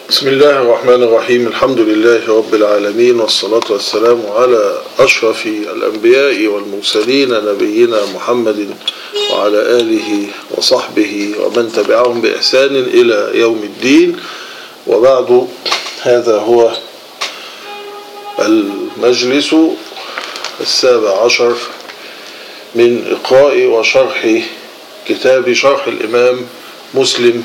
بسم الله الرحمن الرحيم الحمد لله رب العالمين والصلاة والسلام على أشرف الأنبياء والمرسلين نبينا محمد وعلى آله وصحبه ومن تبعهم بإحسان إلى يوم الدين وبعد هذا هو المجلس السابع عشر من إقراء وشرح كتاب شرح الإمام مسلم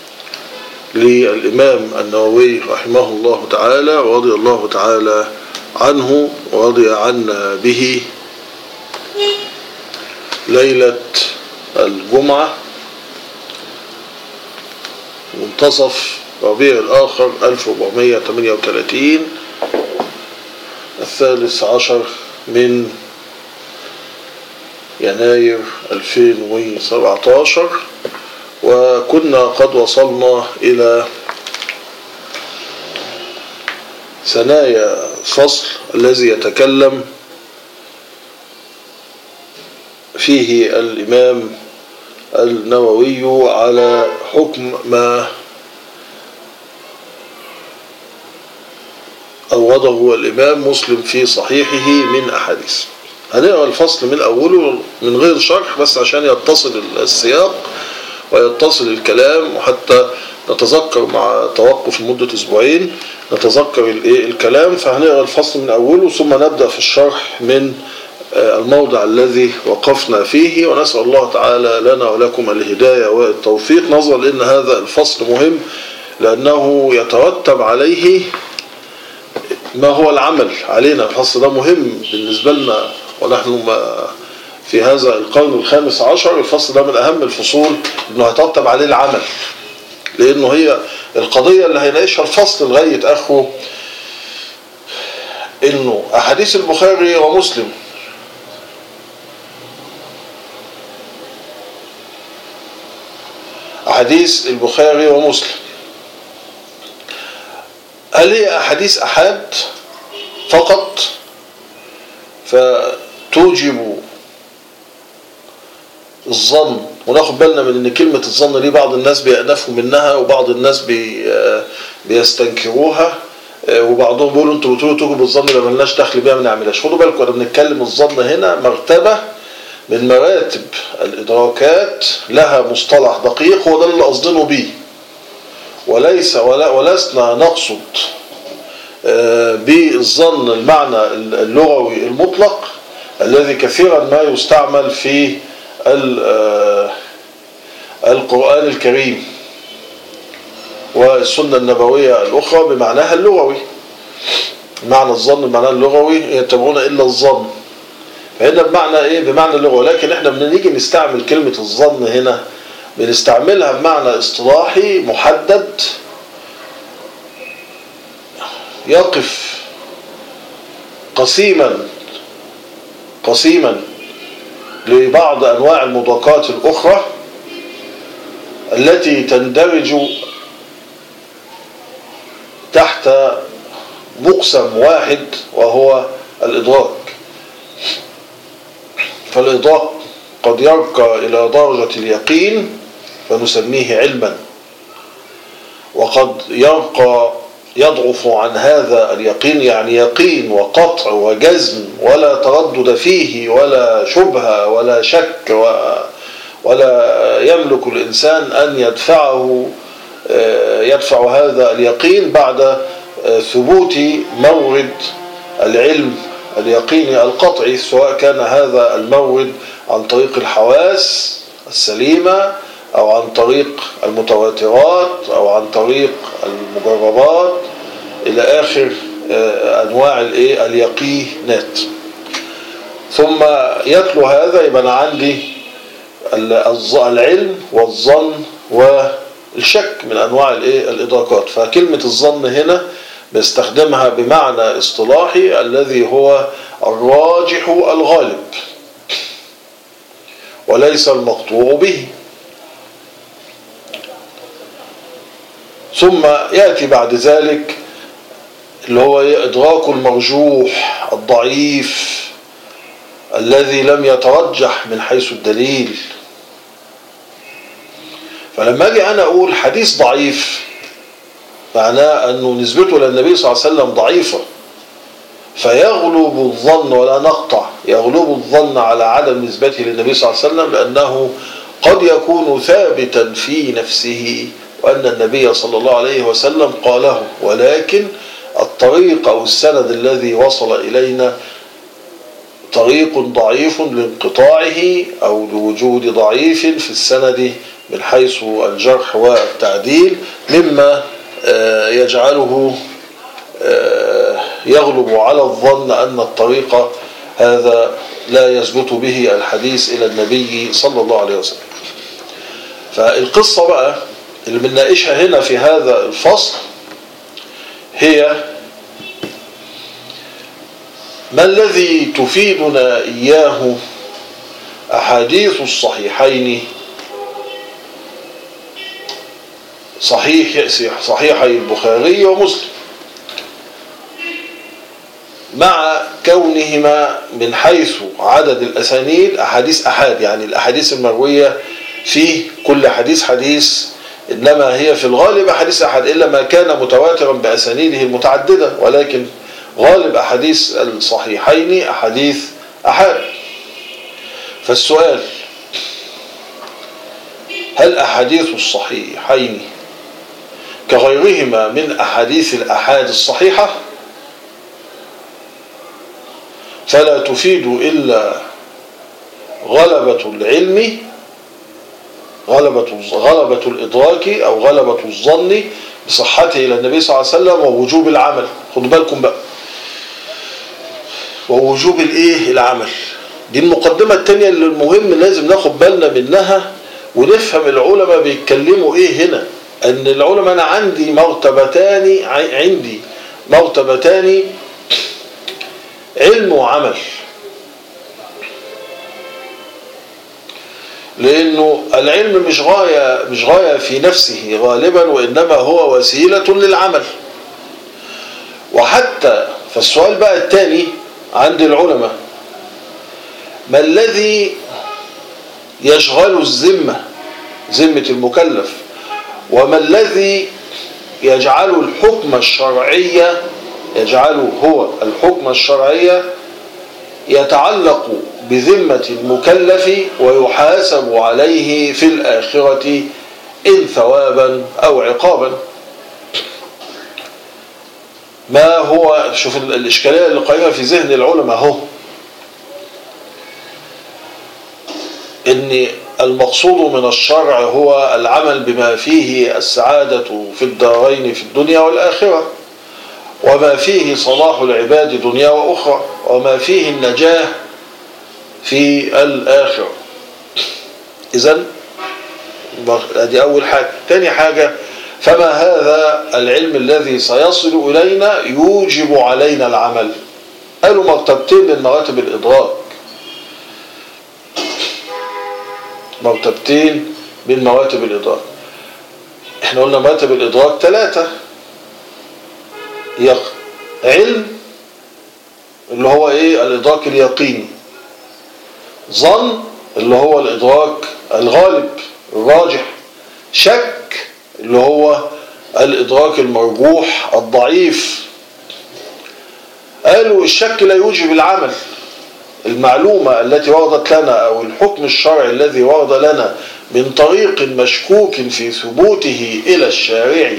للإمام النووي رحمه الله تعالى ورضي الله تعالى عنه ورضي عنا به ليلة الجمعة منتصف ربيع الآخر 1438 الثالث عشر من يناير 2017 وكنا قد وصلنا إلى ثنايا الفصل الذي يتكلم فيه الإمام النووي على حكم ما أورده الإمام مسلم في صحيحه من أحاديث هنقرأ الفصل من أوله من غير شرح بس عشان يتصل السياق ويتصل الكلام وحتى نتذكر مع توقف لمدة أسبوعين نتذكر الكلام فهنقرأ الفصل من أوله ثم نبدأ في الشرح من الموضع الذي وقفنا فيه ونسأل الله تعالى لنا ولكم الهداية والتوفيق نظرا لأن هذا الفصل مهم لأنه يترتب عليه ما هو العمل علينا الفصل ده مهم بالنسبة لنا ونحن ما في هذا القرن الخامس عشر الفصل ده من أهم الفصول أنه هيترتب عليه العمل لأنه هي القضية اللي هيناقشها الفصل لغاية آخره أنه أحاديث البخاري ومسلم أحاديث البخاري ومسلم هل هي أحاديث أحاد فقط فتوجب الظن وناخد بالنا من ان كلمة الظن دي بعض الناس بيأنفوا منها وبعض الناس بي بيستنكروها وبعضهم بيقولوا انتوا بتقولوا توجب الظن ما ملناش دخل بيها ما نعملهاش خدوا بالكم انا بنتكلم الظن هنا مرتبة من مراتب الادراكات لها مصطلح دقيق هو ده اللي قصدينه بيه وليس ولا ولسنا نقصد بالظن المعنى اللغوي المطلق الذي كثيرا ما يستعمل في القرآن الكريم والسنة النبوية الأخرى بمعناها اللغوي معنى الظن بمعنى اللغوي يتبعون إلا الظن فهنا بمعنى إيه بمعنى اللغة لكن إحنا بنيجي نستعمل كلمة الظن هنا بنستعملها بمعنى اصطلاحي محدد يقف قسيما قسيما لبعض أنواع المدركات الأخرى التي تندرج تحت مقسم واحد وهو الإدراك فالإدراك قد يرقى إلى درجة اليقين فنسميه علما وقد يرقى يضعف عن هذا اليقين يعني يقين وقطع وجزم ولا تردد فيه ولا شبهة ولا شك ولا يملك الإنسان أن يدفعه يدفع هذا اليقين بعد ثبوت مورد العلم اليقيني القطعي سواء كان هذا المورد عن طريق الحواس السليمة أو عن طريق المتواترات أو عن طريق المجربات إلى آخر أنواع اليقينات ثم يتلو هذا يبقى أنا عندي العلم والظن والشك من أنواع الإدراكات فكلمة الظن هنا بيستخدمها بمعنى اصطلاحي الذي هو الراجح الغالب وليس المقطوع به ثم يأتي بعد ذلك اللي هو إدراك المرجوح الضعيف الذي لم يترجح من حيث الدليل فلما أجي أنا أقول حديث ضعيف معناه أنه نسبته للنبي صلى الله عليه وسلم ضعيفة فيغلب الظن ولا نقطع يغلب الظن على عدم نسبته للنبي صلى الله عليه وسلم لأنه قد يكون ثابتا في نفسه وأن النبي صلى الله عليه وسلم قاله ولكن الطريق أو السند الذي وصل إلينا طريق ضعيف لانقطاعه أو لوجود ضعيف في السند من حيث الجرح والتعديل مما يجعله يغلب على الظن أن الطريق هذا لا يثبت به الحديث إلى النبي صلى الله عليه وسلم فالقصة بقى اللي بنناقشها هنا في هذا الفصل هي ما الذي تفيدنا إياه أحاديث الصحيحين صحيح صحيحي البخاري ومسلم مع كونهما من حيث عدد الأسانيد أحاديث أحاد يعني الأحاديث المروية في كل حديث حديث إنما هي في الغالب أحاديث أحد إلا ما كان متواترا بأسانيده المتعددة ولكن غالب أحاديث الصحيحين أحاديث أحاد فالسؤال هل أحاديث الصحيحين كغيرهما من أحاديث الأحاد الصحيحة فلا تفيد إلا غلبة العلم غلبة غلبة الإدراك أو غلبة الظن بصحته إلى النبي صلى الله عليه وسلم ووجوب العمل خدوا بالكم بقى ووجوب الإيه العمل دي المقدمة التانية اللي المهم لازم ناخد بالنا منها ونفهم العلماء بيتكلموا إيه هنا أن العلماء أنا عندي مرتبتان عندي مرتبتان علم وعمل لانه العلم مش غايه مش غايه في نفسه غالبا وانما هو وسيله للعمل وحتى فالسؤال بقى الثاني عند العلماء ما الذي يشغل الذمه ذمه المكلف وما الذي يجعل الحكم الشرعي يجعله هو الحكم الشرعي يتعلق بذمة المكلف ويحاسب عليه في الآخرة إن ثوابا أو عقابا ما هو شوف الإشكالية اللي قائمة في ذهن العلماء هو إن المقصود من الشرع هو العمل بما فيه السعادة في الدارين في الدنيا والآخرة وما فيه صلاح العباد دنيا وأخرى وما فيه النجاة في الآخرة إذا هذه أول حاجة ثاني حاجة فما هذا العلم الذي سيصل إلينا يوجب علينا العمل قالوا مرتبتين من مراتب الإدراك مرتبتين من مراتب الإدراك احنا قلنا مراتب الإدراك ثلاثة يق... علم اللي هو ايه الادراك اليقيني ظن اللي هو الادراك الغالب الراجح شك اللي هو الادراك المرجوح الضعيف قالوا الشك لا يوجب العمل المعلومة التي وردت لنا أو الحكم الشرعي الذي ورد لنا من طريق مشكوك في ثبوته إلى الشارع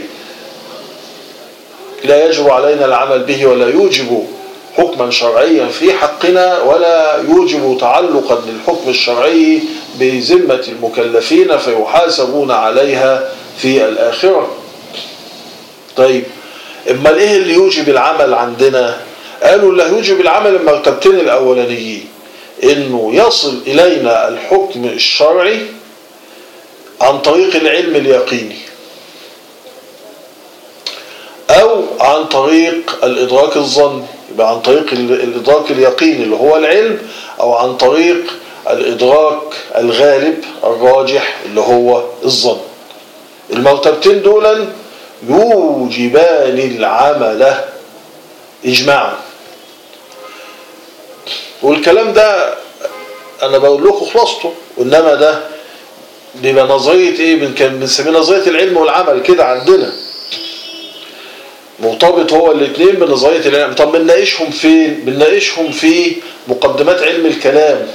لا يجب علينا العمل به ولا يوجب حكما شرعيا في حقنا ولا يوجب تعلقا للحكم الشرعي بذمة المكلفين فيحاسبون عليها في الآخرة طيب اما ايه اللي يوجب العمل عندنا قالوا اللي يوجب العمل المرتبتين الاولانيين انه يصل الينا الحكم الشرعي عن طريق العلم اليقيني او عن طريق الادراك الظني يبقى عن طريق الادراك اليقيني اللي هو العلم او عن طريق الادراك الغالب الراجح اللي هو الظن المرتبتين دول يوجبان العمل اجماعا والكلام ده انا بقول لكم خلاصته وانما ده بيبقى نظريه ايه كان بنسميه نظريه العلم والعمل كده عندنا مرتبط هو الاثنين بنظرية العلم طب بنناقشهم فين بنناقشهم في مقدمات علم الكلام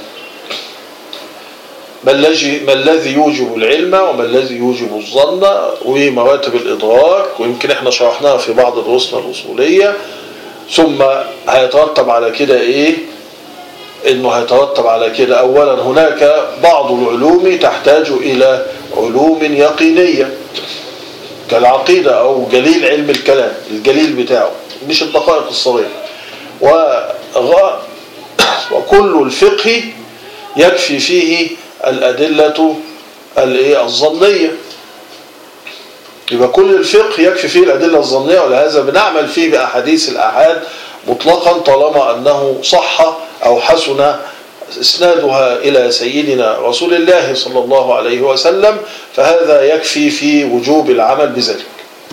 ما الذي ما الذي يوجب العلم وما الذي يوجب الظن ومراتب الإدراك ويمكن احنا شرحناها في بعض دروسنا الأصولية ثم هيترتب على كده ايه انه هيترتب على كده اولا هناك بعض العلوم تحتاج الى علوم يقينية كالعقيدة او جليل علم الكلام الجليل بتاعه مش الدقائق الصغيرة وغ... وكل الفقه يكفي فيه الأدلة الايه الظنية يبقى كل الفقه يكفي فيه الأدلة الظنية ولهذا بنعمل فيه بأحاديث الأحاد مطلقا طالما أنه صح أو حسن اسنادها إلى سيدنا رسول الله صلى الله عليه وسلم فهذا يكفي في وجوب العمل بذلك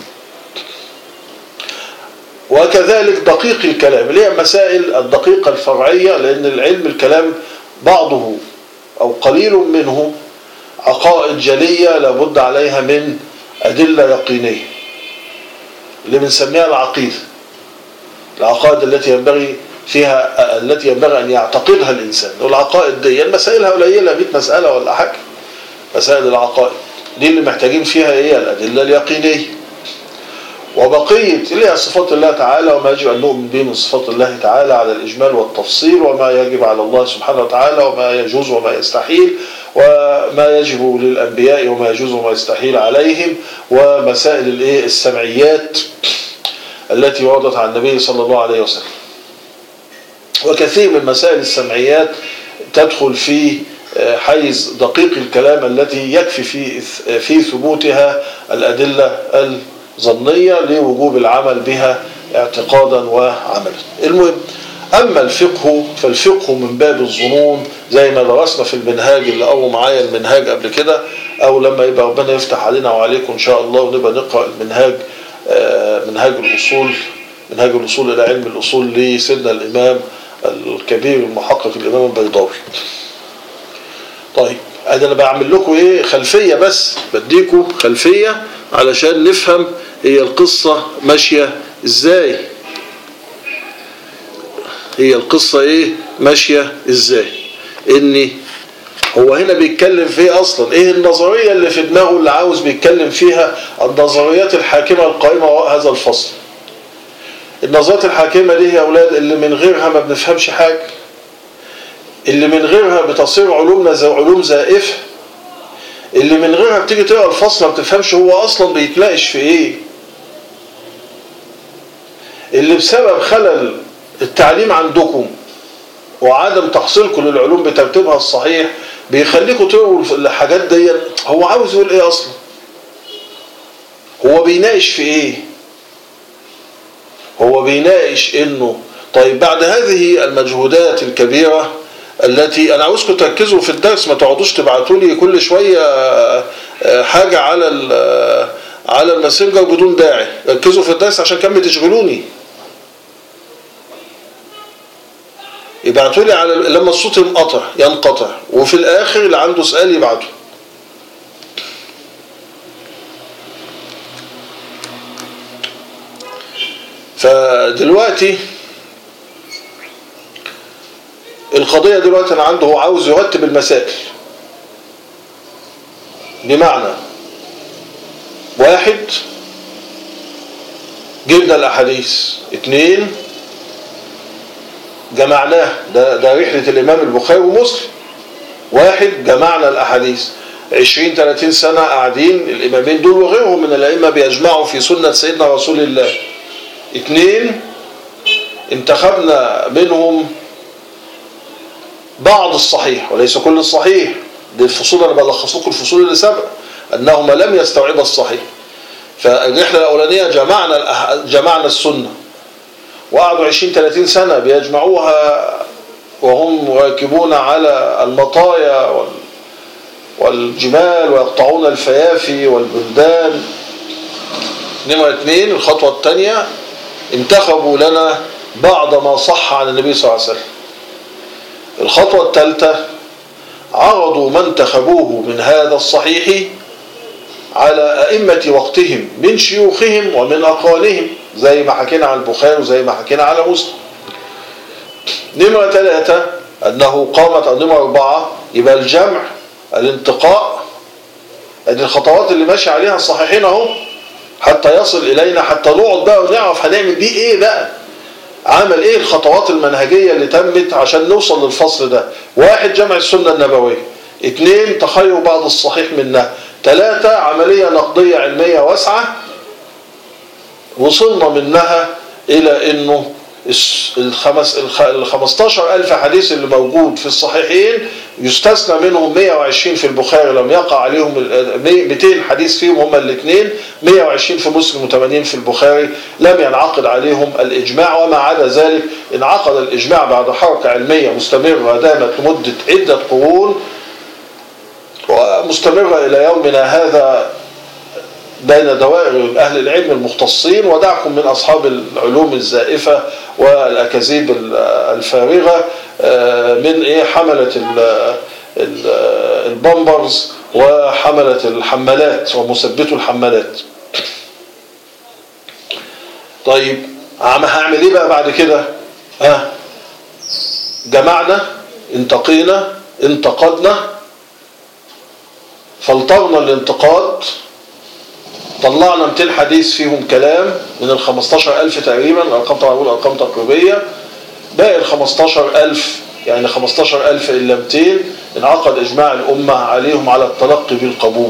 وكذلك دقيق الكلام اللي هي مسائل الدقيقة الفرعية لأن العلم الكلام بعضه أو قليل منه عقائد جلية لابد عليها من أدلة يقينية اللي بنسميها العقيدة العقائد التي ينبغي فيها التي ينبغي أن يعتقدها الإنسان والعقائد دي مسائلها قليلة 100 مسألة ولا حاجة مسائل العقائد دي اللي محتاجين فيها إيه الأدلة اليقينية وبقية اللي هي صفات الله تعالى وما يجب أن نؤمن به من صفات الله تعالى على الإجمال والتفصيل وما يجب على الله سبحانه وتعالى وما يجوز وما يستحيل وما يجب للأنبياء وما يجوز وما يستحيل عليهم ومسائل الإيه السمعيات التي وردت عن النبي صلى الله عليه وسلم وكثير من مسائل السمعيات تدخل في حيز دقيق الكلام التي يكفي في في ثبوتها الأدلة ظنية لوجوب العمل بها اعتقادا وعملا المهم أما الفقه فالفقه من باب الظنون زي ما درسنا في المنهاج اللي قروا معايا المنهاج قبل كده أو لما يبقى ربنا يفتح علينا وعليكم إن شاء الله ونبقى نقرأ المنهاج منهاج الأصول منهاج الأصول إلى علم الأصول لسيدنا الإمام الكبير المحقق الإمام البيضاوي طيب أنا بعمل لكم إيه خلفية بس بديكم خلفية علشان نفهم هي القصة ماشية ازاي هي القصة ايه ماشية ازاي اني هو هنا بيتكلم في ايه اصلا ايه النظرية اللي في دماغه اللي عاوز بيتكلم فيها النظريات الحاكمة القائمة وراء هذا الفصل النظريات الحاكمة دي يا اولاد اللي من غيرها ما بنفهمش حاجة اللي من غيرها بتصير علومنا زي علوم زائفة اللي من غيرها بتيجي تقرا الفصل ما بتفهمش هو اصلا بيتناقش في ايه اللي بسبب خلل التعليم عندكم وعدم تحصيلكم للعلوم بترتيبها الصحيح بيخليكم تقروا الحاجات دي هو عاوز يقول ايه اصلا هو بيناقش في ايه هو بيناقش انه طيب بعد هذه المجهودات الكبيرة التي انا عاوزكم تركزوا في الدرس ما تقعدوش تبعتوا لي كل شوية حاجة على على الماسنجر بدون داعي ركزوا في الدرس عشان كم تشغلوني يبعتوا لي على لما الصوت ينقطع ينقطع وفي الاخر اللي عنده سؤال يبعته فدلوقتي القضية دلوقتي أنا عنده هو عاوز يرتب المسائل بمعنى واحد جبنا الأحاديث اثنين جمعناه ده, ده رحلة الإمام البخاري ومسلم واحد جمعنا الأحاديث 20 30 سنة قاعدين الإمامين دول وغيرهم من الأئمة بيجمعوا في سنة سيدنا رسول الله اثنين انتخبنا منهم بعض الصحيح وليس كل الصحيح دي الفصول انا بلخص لكم الفصول اللي سبق انهما لم يستوعبا الصحيح فالرحله الاولانيه جمعنا جمعنا السنه وقعدوا 20 30 سنه بيجمعوها وهم راكبون على المطايا والجمال ويقطعون الفيافي والبلدان نمرة اثنين الخطوة الثانية انتخبوا لنا بعض ما صح عن النبي صلى الله عليه وسلم الخطوة الثالثة عرضوا ما انتخبوه من هذا الصحيح على أئمة وقتهم من شيوخهم ومن أقوالهم زي ما حكينا عن البخاري وزي ما حكينا على مسلم نمرة ثلاثة أنه قامت نمرة أربعة يبقى الجمع الانتقاء ادي الخطوات اللي ماشي عليها الصحيحين اهو حتى يصل الينا حتى نقعد بقى ونعرف هنعمل بيه ايه بقى عمل ايه الخطوات المنهجيه اللي تمت عشان نوصل للفصل ده واحد جمع السنه النبويه اثنين تخير بعض الصحيح منها ثلاثة عملية نقدية علمية واسعة وصلنا منها إلى أنه الخمس ال 15 ألف حديث اللي موجود في الصحيحين يستثنى منهم 120 في البخاري لم يقع عليهم 200 حديث فيهم هما الاثنين 120 في مسلم و80 في البخاري لم ينعقد عليهم الإجماع وما عدا ذلك انعقد الإجماع بعد حركة علمية مستمرة دامت لمدة عدة قرون ومستمرة إلى يومنا هذا بين دوائر أهل العلم المختصين ودعكم من أصحاب العلوم الزائفة والأكاذيب الفارغة من إيه حملة البامبرز وحملة الحمالات ومثبتو الحمالات طيب هعمل ايه بقى بعد كده ها جمعنا انتقينا انتقدنا فلترنا الانتقاد طلعنا 200 حديث فيهم كلام من ال 15000 تقريبا الارقام طبعا بقول ارقام تقريبيه باقي ال 15000 يعني 15000 الا 200 انعقد اجماع الامه عليهم على التلقي بالقبول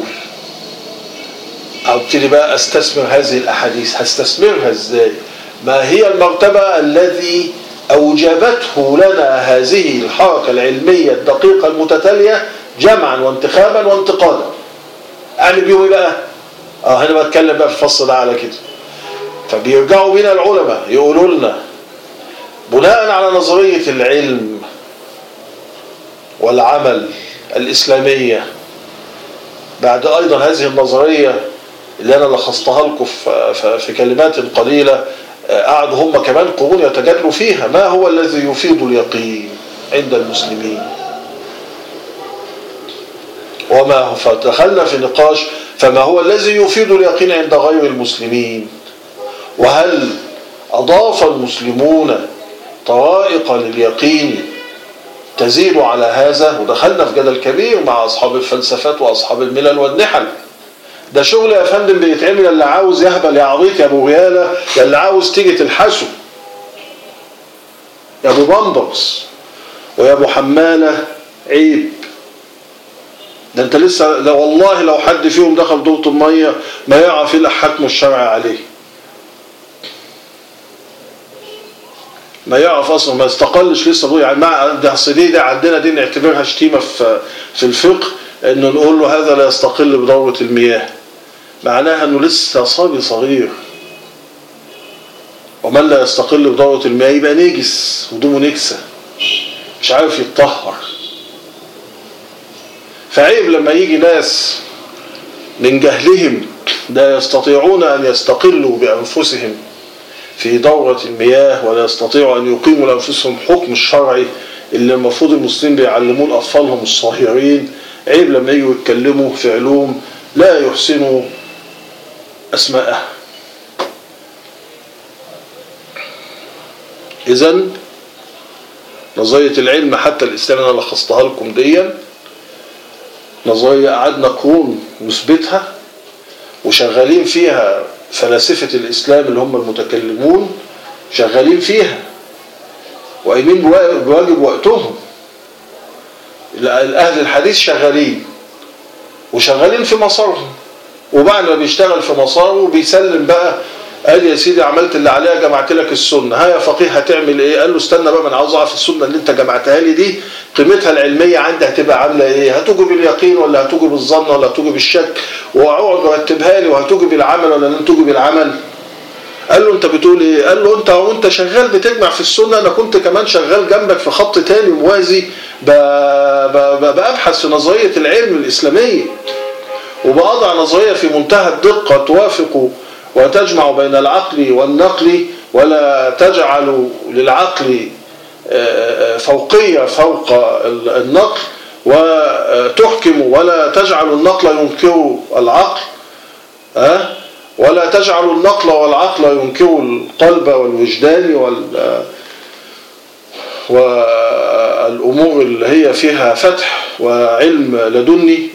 ابتدي بقى استثمر هذه الاحاديث هستثمرها ازاي ما هي المرتبه الذي اوجبته لنا هذه الحركه العلميه الدقيقه المتتاليه جمعا وانتخابا وانتقادا اعمل بيهم ايه بقى اه هنا بتكلم بقى في الفصل ده على كده فبيرجعوا بينا العلماء يقولوا لنا بناء على نظرية العلم والعمل الإسلامية بعد أيضا هذه النظرية اللي أنا لخصتها لكم في كلمات قليلة قعدوا هم كمان قرون يتجادلوا فيها ما هو الذي يفيد اليقين عند المسلمين وما فدخلنا في نقاش فما هو الذي يفيد اليقين عند غير المسلمين وهل أضاف المسلمون طرائق لليقين تزيد على هذا ودخلنا في جدل كبير مع أصحاب الفلسفات وأصحاب الملل والنحل ده شغل يا فندم بيتعمل اللي عاوز يهبل يا عبيط يا ابو غياله يا اللي عاوز تيجي تلحسه يا ابو بامبرز ويا ابو حماله عيب ده انت لسه ده والله لو حد فيهم دخل دورة المية ما يعرف ايه حكم الشرع عليه ما يعرف اصلا ما استقلش لسه ابويا يعني مع ده دي ده عندنا دي نعتبرها شتيمه في في الفقه انه نقول له هذا لا يستقل بدورة المياه معناها انه لسه صبي صغير ومن لا يستقل بدورة المياه يبقى نجس هدومه نكسه مش عارف يتطهر فعيب لما يجي ناس من جهلهم لا يستطيعون أن يستقلوا بأنفسهم في دورة المياه ولا يستطيعوا أن يقيموا لأنفسهم حكم الشرعي اللي المفروض المسلمين بيعلمون أطفالهم الصغيرين عيب لما يجوا يتكلموا في علوم لا يحسنوا أسماءها إذا نظرية العلم حتى الإسلام أنا لخصتها لكم ديًا نظرية قعدنا قرون نثبتها وشغالين فيها فلاسفة الإسلام اللي هم المتكلمون شغالين فيها وقايمين بواجب وقتهم أهل الحديث شغالين وشغالين في مسارهم وبعد ما بيشتغل في مساره بيسلم بقى قال يا سيدي عملت اللي عليها جمعت لك السنه ها يا فقيه هتعمل ايه قال له استنى بقى ما انا عاوز اعرف السنه اللي انت جمعتها لي دي قيمتها العلميه عندي هتبقى عامله ايه هتوجب اليقين ولا هتوجب الظن ولا هتوجب الشك واقعد ورتبها لي وهتوجب العمل ولا لن توجب العمل قال له انت بتقول ايه قال له انت وانت شغال بتجمع في السنه انا كنت كمان شغال جنبك في خط تاني موازي ببحث في نظريه العلم الاسلاميه وبأضع نظريه في منتهى الدقه توافق وتجمع بين العقل والنقل ولا تجعل للعقل فوقية فوق النقل وتحكم ولا تجعل النقل ينكر العقل أه؟ ولا تجعل النقل والعقل ينكر القلب والوجدان وال والأمور اللي هي فيها فتح وعلم لدني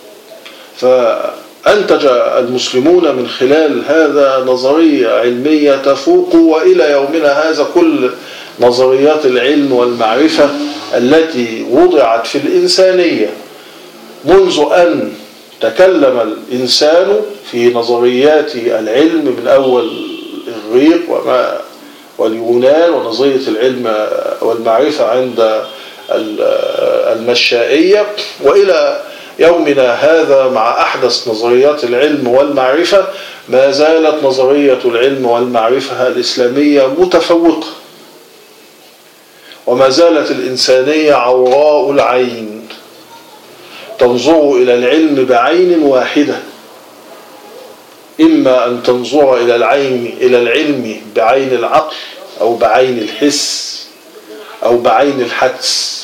فأنتج المسلمون من خلال هذا نظرية علمية تفوق وإلى يومنا هذا كل نظريات العلم والمعرفة التي وضعت في الإنسانية منذ أن تكلم الإنسان في نظريات العلم من أول الإغريق وما واليونان ونظرية العلم والمعرفة عند المشائية وإلى يومنا هذا مع أحدث نظريات العلم والمعرفة ما زالت نظرية العلم والمعرفة الإسلامية متفوقة وما زالت الإنسانية عوراء العين تنظر إلى العلم بعين واحدة إما أن تنظر إلى العين إلى العلم بعين العقل أو بعين الحس أو بعين الحدس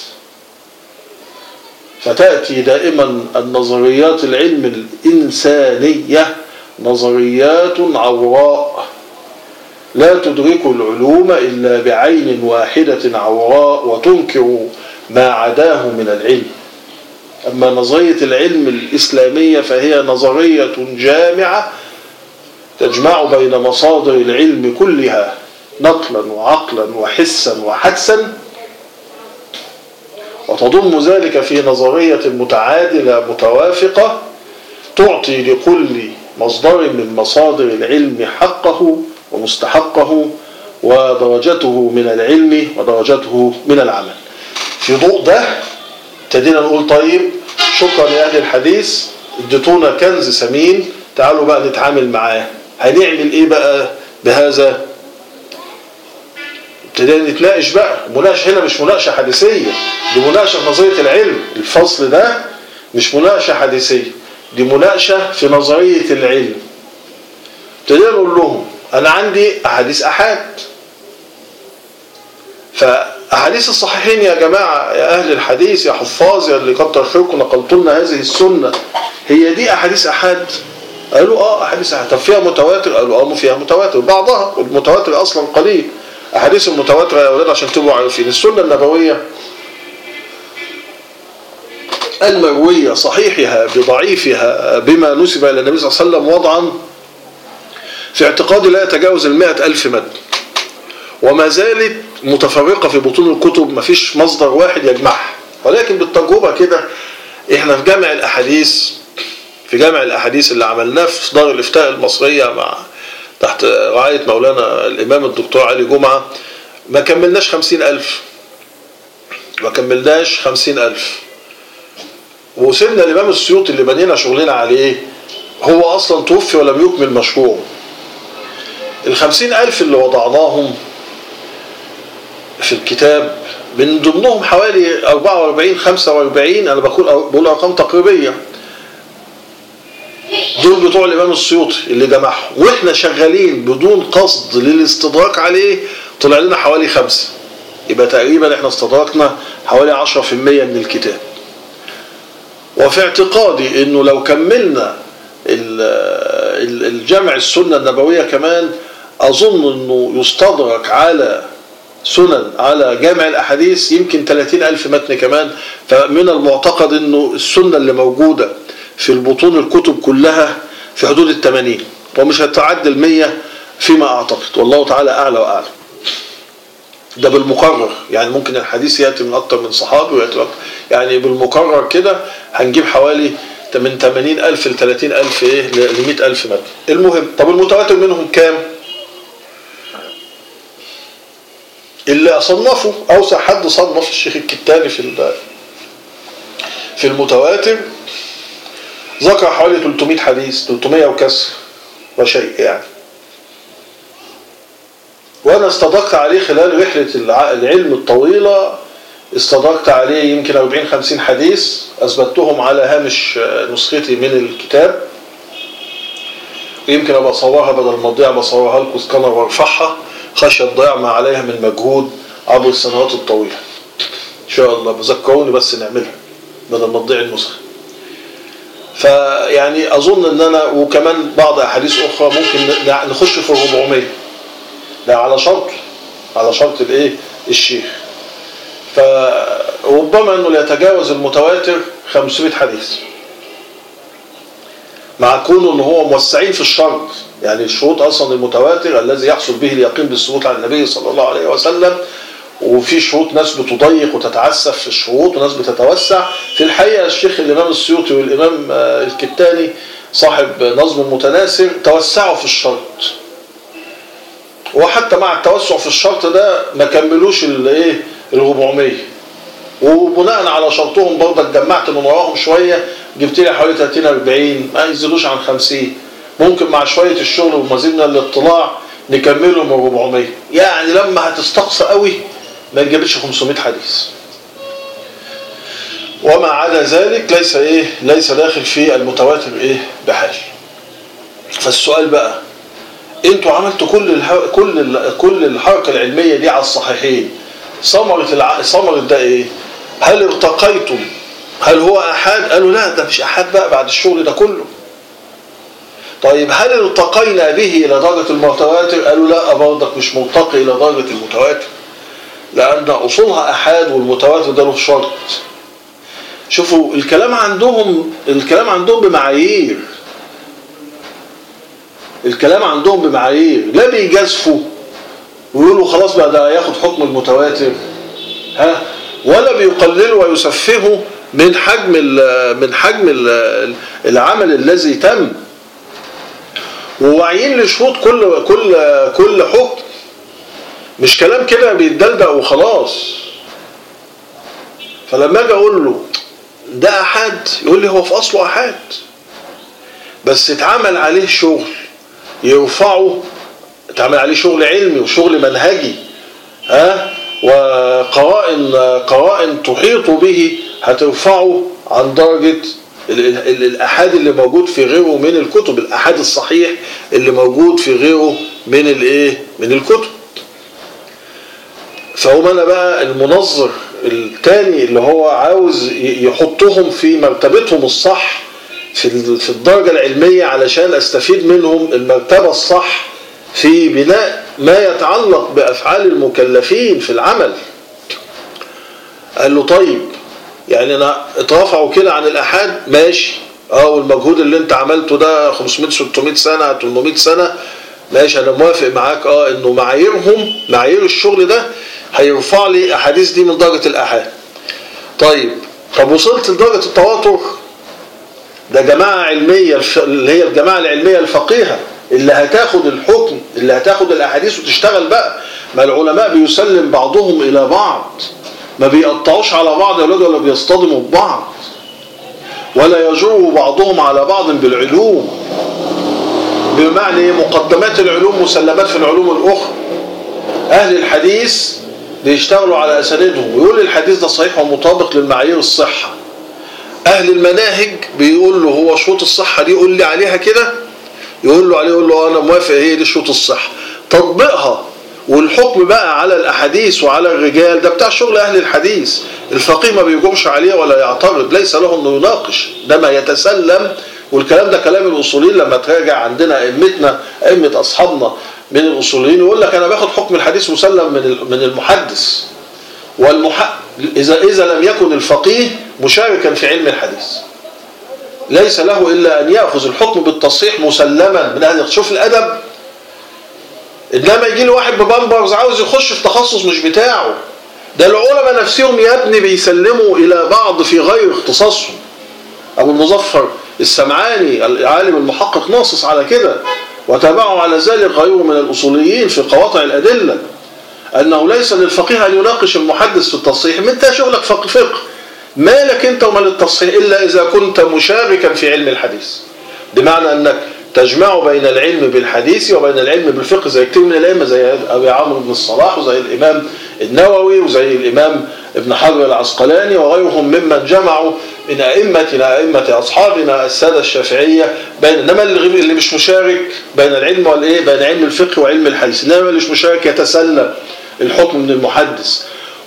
فتأتي دائما النظريات العلم الإنسانية نظريات عوراء لا تدرك العلوم إلا بعين واحدة عوراء وتنكر ما عداه من العلم أما نظرية العلم الإسلامية فهي نظرية جامعة تجمع بين مصادر العلم كلها نقلا وعقلا وحسا وحدسا وتضم ذلك في نظرية متعادلة متوافقة تعطي لكل مصدر من مصادر العلم حقه ومستحقه ودرجته من العلم ودرجته من العمل في ضوء ده ابتدينا نقول طيب شكرا لأهل الحديث اديتونا كنز ثمين تعالوا بقى نتعامل معاه هنعمل ايه بقى بهذا ابتدينا نتناقش بقى المناقشه هنا مش مناقشه حديثيه دي مناقشه في نظريه العلم الفصل ده مش مناقشه حديثيه دي مناقشه في نظريه العلم ابتدينا نقول لهم انا عندي احاديث احاد فاحاديث الصحيحين يا جماعه يا اهل الحديث يا حفاظ يا اللي كتر خيركم نقلت لنا هذه السنه هي دي احاديث احاد قالوا اه احاديث احاد طب فيها متواتر قالوا اه فيها متواتر بعضها والمتواتر اصلا قليل احاديث المتواتره يا اولاد عشان تبقوا عارفين السنه النبويه المرويه صحيحها بضعيفها بما نسب الى النبي صلى الله عليه وسلم وضعا في اعتقادي لا يتجاوز المائة ألف متن وما زالت متفرقة في بطون الكتب ما فيش مصدر واحد يجمعها ولكن بالتجربة كده احنا في جامع الأحاديث في جامع الأحاديث اللي عملناه في دار الإفتاء المصرية مع تحت رعاية مولانا الإمام الدكتور علي جمعة ما كملناش خمسين ألف ما كملناش خمسين ألف وسيبنا الإمام السيوطي اللي بنينا شغلنا عليه هو أصلا توفي ولم يكمل مشروعه الخمسين ألف اللي وضعناهم في الكتاب من ضمنهم حوالي 44 45 أنا بقول بقول أرقام تقريبية دول بتوع الإمام السيوطي اللي جمعهم وإحنا شغالين بدون قصد للاستدراك عليه طلع لنا حوالي خمسة يبقى تقريبا إحنا استدركنا حوالي 10% من الكتاب وفي اعتقادي إنه لو كملنا الجمع السنة النبوية كمان أظن أنه يستدرك على سنن على جامع الأحاديث يمكن 30 ألف متن كمان فمن المعتقد أنه السنة اللي موجودة في البطون الكتب كلها في حدود الثمانين ومش هتعدي المية فيما أعتقد والله تعالى أعلى وأعلم ده بالمقرر يعني ممكن الحديث يأتي من أكتر من صحابي ويأتي أكتر يعني بالمقرر كده هنجيب حوالي من 80 ألف ل 30 ألف إيه ل 100 ألف متن المهم طب المتواتر منهم كام اللي صنفوا أوسع حد صنف الشيخ الكتاني في في المتواتر ذكر حوالي 300 حديث 300 وكسر وشيء يعني وانا استدركت عليه خلال رحلة العلم الطويلة استدركت عليه يمكن 40 50 حديث اثبتهم على هامش نسختي من الكتاب يمكن ابقى اصورها بدل ما تضيع بصورها لكم سكانر وارفعها خشيه تضيع ما عليها من مجهود عبر السنوات الطويله ان شاء الله بذكروني بس نعملها بدل ما تضيع النسخه فيعني اظن ان انا وكمان بعض احاديث اخرى ممكن ن- نخش في ال 400 ده على شرط على شرط الايه الشيخ فربما انه لا يتجاوز المتواتر 500 حديث مع كونه ان هو موسعين في الشرط يعني الشروط اصلا المتواتر الذي يحصل به اليقين بالثبوت عن النبي صلى الله عليه وسلم وفي شروط ناس بتضيق وتتعسف في الشروط وناس بتتوسع في الحقيقه الشيخ الامام السيوطي والامام آه، الكتاني صاحب نظم المتناثر توسعوا في الشرط وحتى مع التوسع في الشرط ده ما كملوش الايه ال 400 وبناء على شرطهم برضك جمعت من وراهم شويه جبت لي حوالي 30 40 ما ينزلوش عن 50 ممكن مع شويه الشغل ومزيد من الاطلاع نكملهم من 400 يعني لما هتستقصى قوي ما نجيبش 500 حديث وما عدا ذلك ليس ايه ليس داخل في المتواتر ايه بحال فالسؤال بقى انتوا عملتوا كل الح... كل ال... كل الحركه العلميه دي على الصحيحين ثمره الع... ثمره ده ايه هل ارتقيتم هل هو احاد قالوا لا ده مش احاد بقى بعد الشغل ده كله طيب هل ارتقينا به الى درجه المتواتر قالوا لا برضك مش مرتقي الى درجه المتواتر لان اصولها احاد والمتواتر ده له شرط شوفوا الكلام عندهم الكلام عندهم بمعايير الكلام عندهم بمعايير لا بيجازفوا ويقولوا خلاص بقى ده ياخد حكم المتواتر ها ولا بيقللوا ويسفهوا من حجم ال من حجم ال العمل الذي تم وواعيين لشروط كل كل كل حكم مش كلام كده بيتدلدق وخلاص فلما اجي اقول له ده احاد يقول لي هو في اصله احاد بس اتعمل عليه شغل يرفعه اتعمل عليه شغل علمي وشغل منهجي ها وقرائن قرائن تحيط به هترفعه عن درجة ال- ال- الأحاد اللي موجود في غيره من الكتب الأحاد الصحيح اللي موجود في غيره من الايه من الكتب فهم انا بقى المنظر الثاني اللي هو عاوز ي- يحطهم في مرتبتهم الصح في ال- في الدرجة العلمية علشان استفيد منهم المرتبة الصح في بناء ما يتعلق بأفعال المكلفين في العمل قال له طيب يعني انا اترفعوا كده عن الأحاد ماشي اه والمجهود اللي انت عملته ده 500 600 سنة 800 سنة ماشي انا موافق معاك اه انه معاييرهم معايير الشغل ده هيرفع لي احاديث دي من درجة الأحاد طيب طب وصلت لدرجة التواتر ده جماعة علمية الف- اللي هي الجماعة العلمية الفقيهة اللي هتاخد الحكم اللي هتاخد الأحاديث وتشتغل بقى ما العلماء بيسلم بعضهم إلى بعض ما بيقطعوش على بعض يا ولاد ولا بيصطدموا ببعض ولا يجر بعضهم على بعض بالعلوم بمعنى إيه؟ مقدمات العلوم مسلمات في العلوم الأخرى أهل الحديث بيشتغلوا على أسانيدهم ويقول الحديث ده صحيح ومطابق للمعايير الصحة أهل المناهج بيقول له هو شروط الصحة دي يقول لي عليها كده يقول له عليه يقول له أنا موافق هي دي شروط الصحة تطبيقها والحكم بقى على الأحاديث وعلى الرجال ده بتاع شغل أهل الحديث الفقيه ما بيجومش عليه ولا يعترض ليس له أنه يناقش ده ما يتسلم والكلام ده كلام الأصوليين لما تراجع عندنا أئمتنا أئمة أصحابنا من الأصوليين يقول لك أنا باخد حكم الحديث مسلم من من المحدث والمح... إذا إذا لم يكن الفقيه مشاركا في علم الحديث ليس له إلا أن يأخذ الحكم بالتصحيح مسلما من أهل شوف الأدب إنما يجي له واحد ببامبرز عاوز يخش في تخصص مش بتاعه ده العلماء نفسهم يا ابني بيسلموا إلى بعض في غير اختصاصهم أبو المظفر السمعاني العالم المحقق ناصص على كده وتابعه على ذلك غيره من الأصوليين في قواطع الأدلة أنه ليس للفقيه أن يناقش المحدث في التصحيح من انت شغلك فقه فقه مالك أنت ومال التصحيح إلا إذا كنت مشاركا في علم الحديث بمعنى أنك تجمع بين العلم بالحديث وبين العلم بالفقه زي كتير من الأئمة زي أبي عمرو بن الصلاح وزي الإمام النووي وزي الإمام ابن حجر العسقلاني وغيرهم ممن جمعوا من أئمتنا أئمة أصحابنا السادة الشافعية بين إنما اللي اللي مش مشارك بين العلم والإيه بين علم الفقه وعلم الحديث إنما اللي مش مشارك يتسلم الحكم من المحدث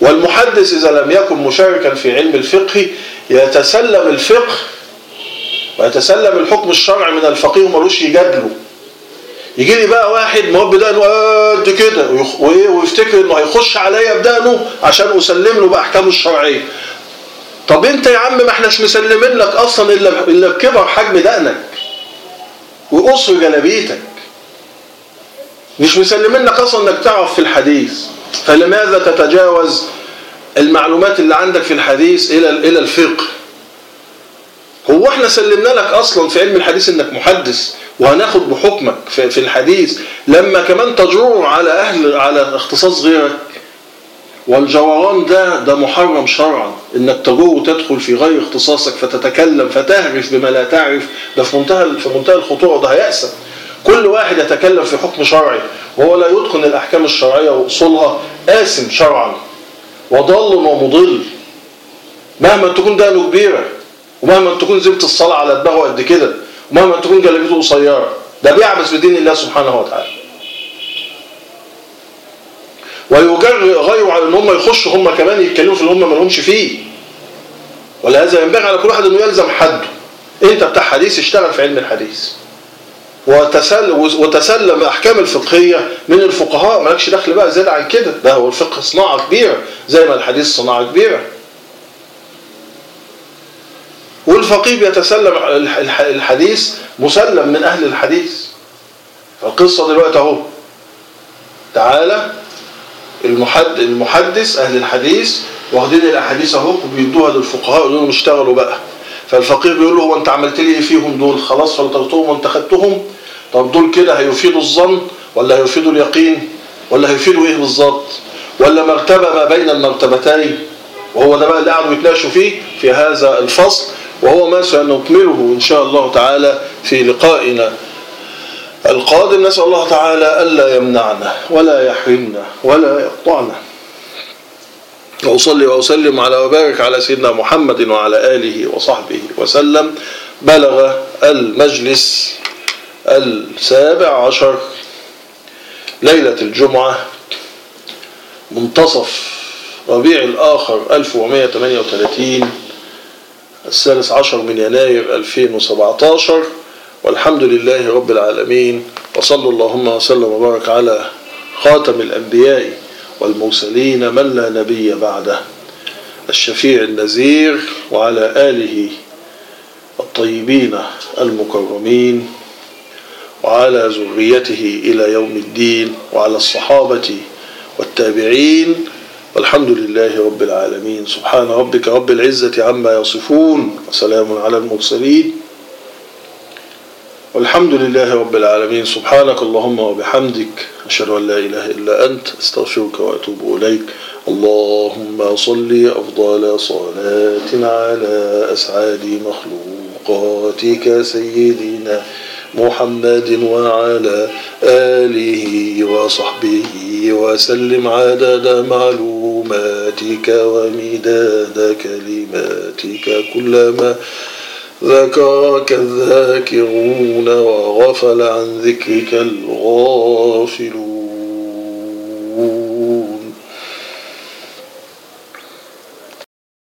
والمحدث إذا لم يكن مشاركا في علم الفقه يتسلم الفقه ويتسلم الحكم الشرعي من الفقيه ومالوش يجادله يجي لي بقى واحد موب بدقنه قد كده ويخ- وايه ويفتكر انه هيخش عليا بدقنه عشان اسلم له باحكامه الشرعيه طب انت يا عم ما احناش مسلمين لك اصلا الا الا بكبر حجم دقنك وقصر جلابيتك مش مسلمين لك اصلا انك تعرف في الحديث فلماذا تتجاوز المعلومات اللي عندك في الحديث الى الى الفقه هو احنا سلمنا لك اصلا في علم الحديث انك محدث وهناخد بحكمك في, في الحديث لما كمان تجور على اهل على اختصاص غيرك والجوران ده ده محرم شرعا انك تجور وتدخل في غير اختصاصك فتتكلم فتهرف بما لا تعرف ده في منتهى في منتهى الخطوره ده هيأسى كل واحد يتكلم في حكم شرعي وهو لا يتقن الاحكام الشرعيه واصولها آثم شرعا وضال ومضل مهما تكون دقنه كبيره ومهما تكون زبط الصلاه على دماغه قد كده ومهما تكون جلابيته قصيره ده بيعبث بدين الله سبحانه وتعالى ويجر غيره على ان هم يخشوا هم كمان يتكلموا في اللي هم ما لهمش فيه ولهذا ينبغي على كل واحد انه يلزم حده انت بتاع حديث اشتغل في علم الحديث وتسلم وتسلم احكام الفقهيه من الفقهاء مالكش دخل بقى زياده عن كده ده هو الفقه صناعه كبيره زي ما الحديث صناعه كبيره والفقيه بيتسلم الح- الحديث مسلم من اهل الحديث فالقصه دلوقتي اهو تعالى المحد المحدث اهل الحديث واخدين الاحاديث اهو وبيدوها للفقهاء يقولوا لهم اشتغلوا بقى فالفقيه بيقول له هو انت عملت لي ايه فيهم دول خلاص فلترتهم وانت خدتهم طب دول كده هيفيدوا الظن ولا هيفيدوا اليقين ولا هيفيدوا ايه بالظبط ولا مرتبه ما بين المرتبتين وهو ده بقى اللي قعدوا يتناقشوا فيه في هذا الفصل وهو ما سنكمله ان شاء الله تعالى في لقائنا القادم نسأل الله تعالى ألا يمنعنا ولا يحرمنا ولا يقطعنا وأصلي وأسلم على وبارك على سيدنا محمد وعلى آله وصحبه وسلم بلغ المجلس السابع عشر ليلة الجمعة منتصف ربيع الآخر 1438 الثالث عشر من يناير 2017 والحمد لله رب العالمين وصلى اللهم وسلم وبارك على خاتم الأنبياء والمرسلين من لا نبي بعده الشفيع النذير وعلى آله الطيبين المكرمين وعلى ذريته إلى يوم الدين وعلى الصحابة والتابعين والحمد لله رب العالمين سبحان ربك رب العزة عما يصفون وسلام على المرسلين والحمد لله رب العالمين سبحانك اللهم وبحمدك أشهد أن لا إله إلا أنت استغفرك وأتوب إليك اللهم صل أفضل صلاة على أسعاد مخلوقاتك سيدنا محمد وعلى آله وصحبه وسلم عدد معلوماتك ومداد كلماتك كلما ذكرك الذاكرون وغفل عن ذكرك الغافلون